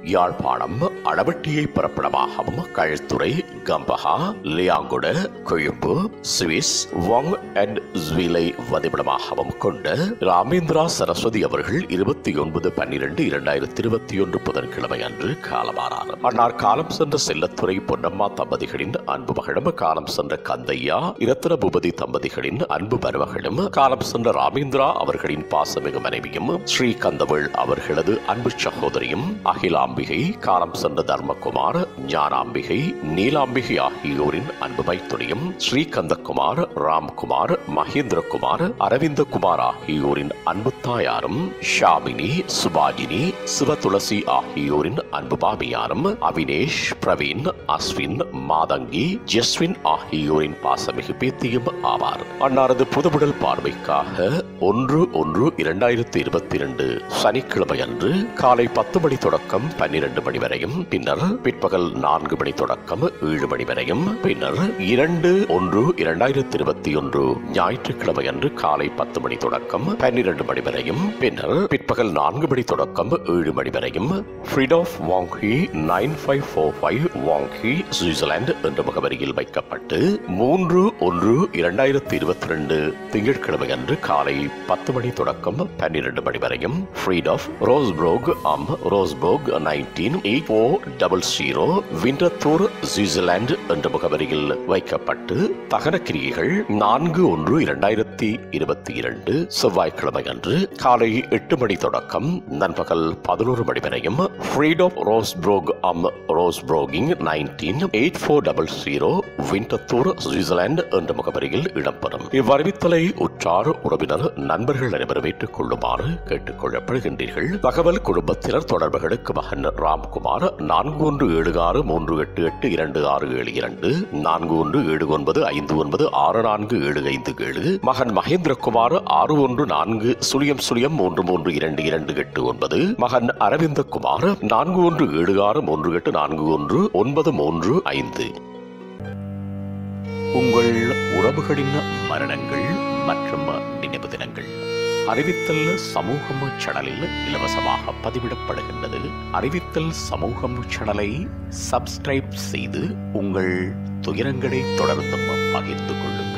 யாழ்ப்பாணம் அளவட்டியை பிறப்பிடமாகவும் கழுத்துறை கம்பஹா லியாங்குட கொழும்பு சுவிஸ் வாங் அண்ட் ஜுவிலை வதிவிடமாகவும் கொண்ட ராமேந்திரா சரஸ்வதி அவர்கள் இருபத்தி ஒன்பது பன்னிரண்டு இரண்டாயிரத்தி இருபத்தி ஒன்று புதன்கிழமை அன்று காலமானார் அன்னார் காலம் சென்ற செல்லத்துறை பொன்னம்மா தம்பதிகளின் அன்பு மகளும் காலம் சென்ற கந்தையா இரத்தின பூபதி தம்பதிகளின் அன்பு மருமகளும் காலம் சென்ற ராமேந்திரா அவர்களின் பாசமிகு மனைவியும் ஸ்ரீ கந்தவேள் அவர்களது அன்பு சகோதரியும் அகிலாம்பிகை காலம் சென்ற தர்மகுமார் ஞானாம்பிகை நீலாம்பிகை ஆகியோரின் அன்பு மைத்துணியும் ஸ்ரீகந்தகுமார் ராம்குமார் மகேந்திரகுமார் அரவிந்தகுமார் ஆகியோரின் அன்பு தாயாரும் ஷாமினி சுபாஜினி சிவதுளசி ஆகியோரின் அன்பு மாமியாரும் அவினேஷ் பிரவீன் அஸ்வின் மாதங்கி ஜஸ்வின் ஆகியோரின் பாசமிகு பேத்தியும் ஆவார் அன்னாரது புதுவுடல் பார்வைக்காக ஒன்று ஒன்று இரண்டாயிரத்தி இருபத்தி இரண்டு சனிக்கிழமை அன்று காலை பத்து மணி தொடக்கம் பன்னிரண்டு மணி வரையும் பின்னர் பிற்பகல் நான்கு மணி தொடக்கம் ஏழு மணி வரையும் பின்னர் இரண்டு ஒன்று இரண்டாயிரத்தி இருபத்தி ஒன்று ஞாயிற்றுக்கிழமை அன்று காலை பத்து மணி தொடக்கம் பன்னிரண்டு மணி வரையும் பின்னர் பிற்பகல் நான்கு மணி தொடக்கம் ஏழு மணி வரையும் ஃப்ரீட் ஆஃப் வாங்கி நைன் ஃபைவ் ஃபோர் ஃபைவ் வாங்கி சுவிட்சர்லாந்து என்ற முகவரியில் வைக்கப்பட்டு மூன்று ஒன்று இரண்டாயிரத்தி இருபத்தி ரெண்டு திங்கட்கிழமை அன்று காலை பத்து மணி தொடக்கம் பன்னிரண்டு மணி வரையும் ஃப்ரீட் ஆஃப் ரோஸ்பரோக் அம் ரோஸ்போக் nineteen eight o double zero Winterthur Switzerland என்ற முகவரியில் வைக்கப்பட்டு தகன கிரியைகள் நான்கு ஒன்று இரண்டாயிரத்தி இருபத்தி இரண்டு செவ்வாய்க்கிழமை அன்று காலை எட்டு மணி தொடக்கம் நண்பகல் பதினோரு மணி வரையும் ஃப்ரீடம் ரோஸ்ப்ரோக் அம் ரோஸ்ப்ரோகிங் nineteen eight four double zero Winterthur Switzerland என்ற முகவரியில் இடம்பெறும் இவ்வறிவித்தலை உற்றார் உறவினர் நண்பர்கள் அனைவரும் ஏற்றுக் கொள்ளுமாறு கேட்டுக் கொள்ளப்படுகின்றீர்கள் தகவல் குடும்பத்தினர் தொடர்புகளுக்கு மகன் ராம்குமார் நான்கு ஒன்று ஏழு ஆறு மூன்று எட்டு எட்டு இரண்டு ஆறு ஏழு இரண்டு நான்கு ஒன்று ஏழு ஒன்பது ஐந்து ஒன்பது ஆறு நான்கு ஏழு ஐந்து ஏழு மகன் மகேந்திரகுமார் ஆறு ஒன்று நான்கு சுழியம் சுழியம் மூன்று மூன்று இரண்டு இரண்டு எட்டு ஒன்பது மகன் அரவிந்தகுமார் நான்கு ஒன்று ஏழு ஆறு மூன்று எட்டு நான்கு ஒன்று ஒன்பது மூன்று ஐந்து உங்கள் உறவுகளின் மரணங்கள் மற்றும் நினைவு தினங்கள் அறிவித்தல் சமூகம் சேனலில் இலவசமாக பதிவிடப்படுகின்றது அறிவித்தல் சமூகம் சேனலை சப்ஸ்கிரைப் செய்து உங்கள் துயரங்களை தொடர்ந்தும் பகிர்ந்து கொள்ளுங்கள்